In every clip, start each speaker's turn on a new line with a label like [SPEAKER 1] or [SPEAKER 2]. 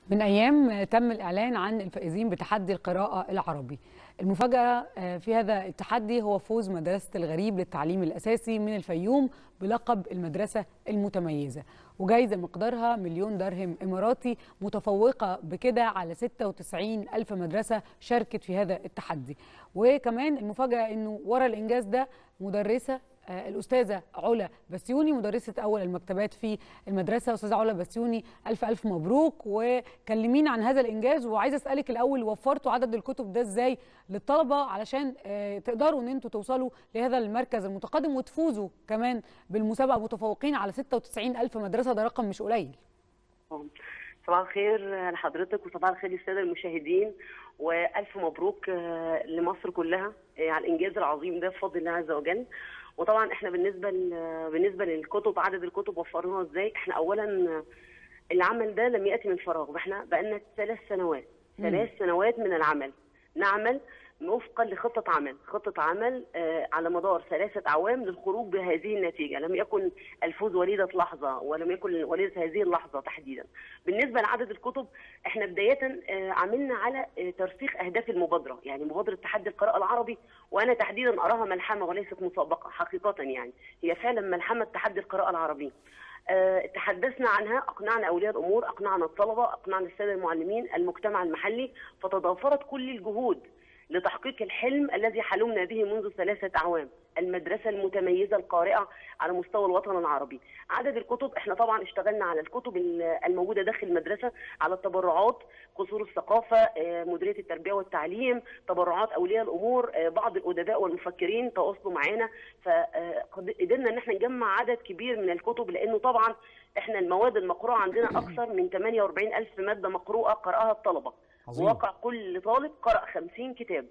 [SPEAKER 1] من أيام تم الإعلان عن الفائزين بتحدي القراءة العربي المفاجأة في هذا التحدي هو فوز مدرسة الغريب للتعليم الأساسي من الفيوم بلقب المدرسة المتميزة وجايزة مقدارها مليون درهم إماراتي متفوقة بكده على 96 ألف مدرسة شاركت في هذا التحدي وكمان المفاجأة أنه ورا الإنجاز ده مدرسة الاستاذه علا بسيوني مدرسه اول المكتبات في المدرسه استاذه علا بسيوني الف الف مبروك وكلمينا عن هذا الانجاز وعايزه اسالك الاول وفرتوا عدد الكتب ده ازاي للطلبه علشان تقدروا ان انتوا توصلوا لهذا المركز المتقدم وتفوزوا كمان بالمسابقه متفوقين على 96 الف مدرسه ده رقم مش قليل
[SPEAKER 2] صباح الخير لحضرتك وصباح الخير للساده المشاهدين والف مبروك لمصر كلها على الانجاز العظيم ده بفضل الله عز وجل وطبعا احنا بالنسبه بالنسبه للكتب عدد الكتب وفرناها ازاي احنا اولا العمل ده لم ياتي من فراغ احنا بقالنا ثلاث سنوات ثلاث سنوات من العمل نعمل وفقا لخطه عمل خطه عمل آه على مدار ثلاثه اعوام للخروج بهذه النتيجه لم يكن الفوز وليده لحظه ولم يكن وليده هذه اللحظه تحديدا بالنسبه لعدد الكتب احنا بدايه آه عملنا على آه ترسيخ اهداف المبادره يعني مبادره تحدي القراءه العربي وانا تحديدا اراها ملحمه وليست مسابقه حقيقه يعني هي فعلا ملحمه تحدي القراءه العربي أه تحدثنا عنها اقنعنا اولياء الامور اقنعنا الطلبه اقنعنا الساده المعلمين المجتمع المحلي فتضافرت كل الجهود لتحقيق الحلم الذي حلمنا به منذ ثلاثة أعوام المدرسة المتميزة القارئة على مستوى الوطن العربي عدد الكتب احنا طبعا اشتغلنا على الكتب الموجودة داخل المدرسة على التبرعات قصور الثقافة مديرية التربية والتعليم تبرعات أولياء الأمور بعض الأدباء والمفكرين تواصلوا معانا فقدرنا ان احنا نجمع عدد كبير من الكتب لأنه طبعا احنا المواد المقروءة عندنا أكثر من 48 ألف مادة مقروءة قرأها الطلبة عظيم. واقع كل طالب قرأ 50 كتاب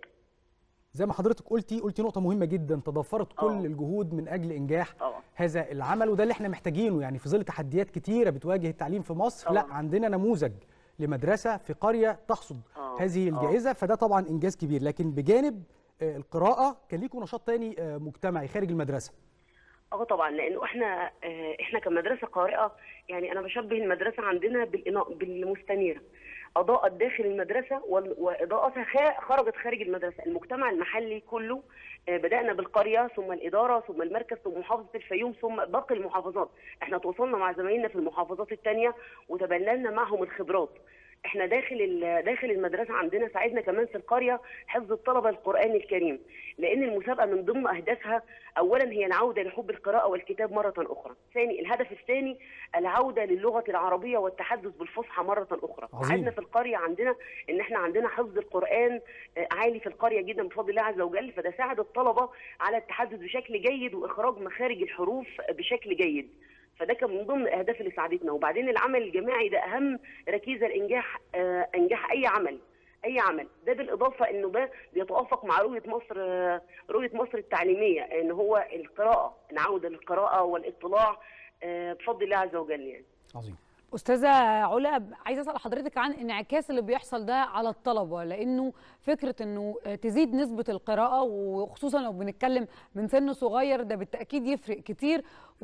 [SPEAKER 3] زي ما حضرتك قلتي قلتي نقطة مهمة جدا تضافرت كل أوه. الجهود من أجل إنجاح أوه. هذا العمل وده اللي احنا محتاجينه يعني في ظل تحديات كتيرة بتواجه التعليم في مصر أوه. لا عندنا نموذج لمدرسة في قرية تحصد أوه. هذه الجائزة فده طبعا إنجاز كبير لكن بجانب القراءة كان ليكم نشاط تاني مجتمعي خارج المدرسة
[SPEAKER 2] اه طبعا لانه احنا احنا كمدرسه قارئه يعني انا بشبه المدرسه عندنا بالمستنيره اضاءت داخل المدرسه واضاءتها خرجت خارج المدرسه المجتمع المحلي كله بدانا بالقريه ثم الاداره ثم المركز ثم محافظه الفيوم ثم باقي المحافظات احنا تواصلنا مع زمايلنا في المحافظات الثانيه وتبادلنا معهم الخبرات احنا داخل داخل المدرسه عندنا ساعدنا كمان في القريه حفظ الطلبه القران الكريم لان المسابقه من ضمن اهدافها اولا هي العوده لحب القراءه والكتاب مره اخرى ثاني الهدف الثاني العوده للغه العربيه والتحدث بالفصحى مره اخرى ساعدنا في القريه عندنا ان احنا عندنا حفظ القران عالي في القريه جدا بفضل الله عز وجل فده ساعد الطلبه على التحدث بشكل جيد واخراج مخارج الحروف بشكل جيد فده كان من ضمن الاهداف اللي ساعدتنا وبعدين العمل الجماعي ده اهم ركيزه لانجاح آه انجاح اي عمل اي عمل ده بالاضافه انه ده بيتوافق مع رؤيه مصر آه رؤيه مصر التعليميه ان هو القراءه العوده للقراءه والاطلاع آه بفضل الله عز وجل يعني
[SPEAKER 3] عظيم
[SPEAKER 1] استاذه علا عايزه اسال حضرتك عن انعكاس اللي بيحصل ده على الطلبه لانه فكره انه تزيد نسبه القراءه وخصوصا لو بنتكلم من سن صغير ده بالتاكيد يفرق كتير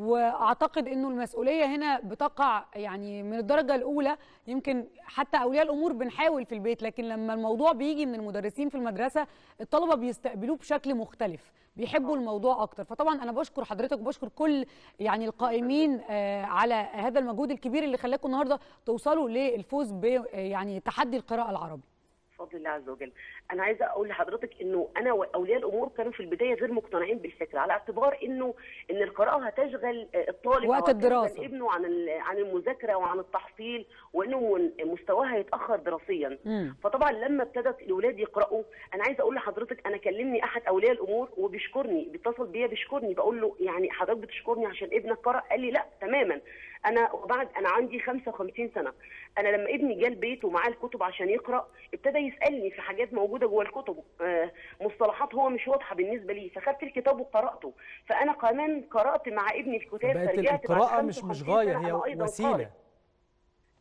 [SPEAKER 1] واعتقد انه المسؤوليه هنا بتقع يعني من الدرجه الاولى يمكن حتى اولياء الامور بنحاول في البيت لكن لما الموضوع بيجي من المدرسين في المدرسه الطلبه بيستقبلوه بشكل مختلف بيحبوا الموضوع اكتر فطبعا انا بشكر حضرتك وبشكر كل يعني القائمين على هذا المجهود الكبير اللي خلاكم النهارده توصلوا للفوز ب يعني تحدي القراءه العربي
[SPEAKER 2] بفضل الله عز وجل انا عايزه اقول لحضرتك انه انا واولياء الامور كانوا في البدايه غير مقتنعين بالفكره على اعتبار انه ان القراءه هتشغل الطالب
[SPEAKER 1] وقت الدراسه
[SPEAKER 2] ابنه عن عن المذاكره وعن التحصيل وانه مستواه هيتاخر دراسيا
[SPEAKER 1] مم.
[SPEAKER 2] فطبعا لما ابتدت الاولاد يقراوا انا عايزه اقول لحضرتك انا كلمني احد اولياء الامور وبيشكرني بيتصل بيا بيشكرني بقول له يعني حضرتك بتشكرني عشان ابنك قرأ قال لي لا تماما انا وبعد انا عندي 55 سنه انا لما ابني جه البيت ومعاه الكتب عشان يقرا ابتدى يسالني في حاجات موجوده جوه الكتب آه مصطلحات هو مش واضحه بالنسبه لي فخدت الكتاب وقراته فانا كمان قرات مع ابني الكتاب
[SPEAKER 3] بقت القراءه مش مش غايه هي وسيله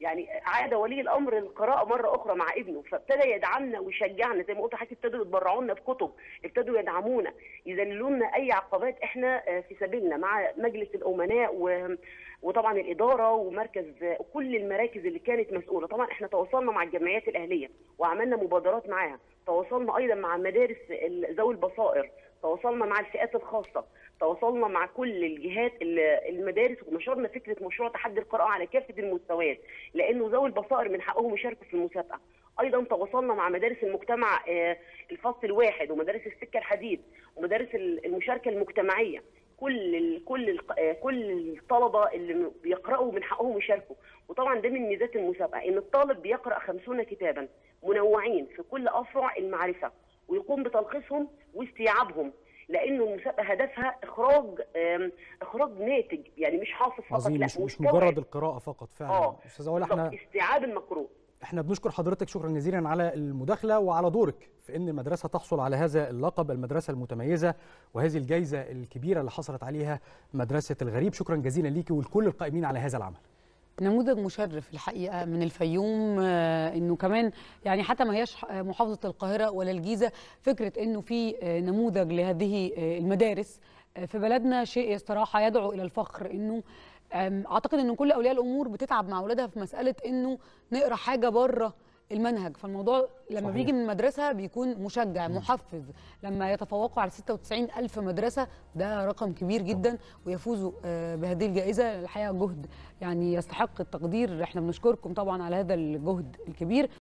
[SPEAKER 2] يعني عاد ولي الامر القراءه مره اخرى مع ابنه فابتدى يدعمنا ويشجعنا زي ما قلت حضرتك ابتدوا يتبرعوا لنا بكتب ابتدوا يدعمونا يذللوا لنا اي عقبات احنا في سبيلنا مع مجلس الامناء و وطبعا الاداره ومركز كل المراكز اللي كانت مسؤوله طبعا احنا تواصلنا مع الجمعيات الاهليه وعملنا مبادرات معاها تواصلنا ايضا مع مدارس ذوي البصائر تواصلنا مع الفئات الخاصه تواصلنا مع كل الجهات المدارس ونشرنا فكره مشروع تحدي القراءه على كافه المستويات لانه ذوي البصائر من حقهم يشاركوا في المسابقه ايضا تواصلنا مع مدارس المجتمع الفصل الواحد ومدارس السكه الحديد ومدارس المشاركه المجتمعيه كل ال كل ال كل الطلبه اللي بيقراوا من حقهم يشاركوا وطبعا ده من ميزات المسابقه ان الطالب بيقرا 50 كتابا منوعين في كل افرع المعرفه ويقوم بتلخيصهم واستيعابهم لانه المسابقه هدفها اخراج اخراج ناتج يعني مش حافظ فقط
[SPEAKER 3] عظيم
[SPEAKER 2] لا
[SPEAKER 3] مش, مش مجرد القراءه فقط فعلا
[SPEAKER 2] اه
[SPEAKER 3] استاذه ولا احنا
[SPEAKER 2] استيعاب المقروء
[SPEAKER 3] احنا بنشكر حضرتك شكرا جزيلا على المداخله وعلى دورك في ان المدرسه تحصل على هذا اللقب المدرسه المتميزه وهذه الجائزه الكبيره اللي حصلت عليها مدرسه الغريب شكرا جزيلا ليكي ولكل القائمين على هذا العمل
[SPEAKER 1] نموذج مشرف الحقيقه من الفيوم انه كمان يعني حتى ما هياش محافظه القاهره ولا الجيزه فكره انه في نموذج لهذه المدارس في بلدنا شيء صراحه يدعو الى الفخر انه اعتقد ان كل اولياء الامور بتتعب مع اولادها في مساله انه نقرا حاجه بره المنهج فالموضوع لما صحيح. بيجي من المدرسة بيكون مشجع محفز لما يتفوقوا على 96 ألف مدرسة ده رقم كبير جدا ويفوزوا بهذه الجائزة الحقيقة جهد يعني يستحق التقدير احنا بنشكركم طبعا على هذا الجهد الكبير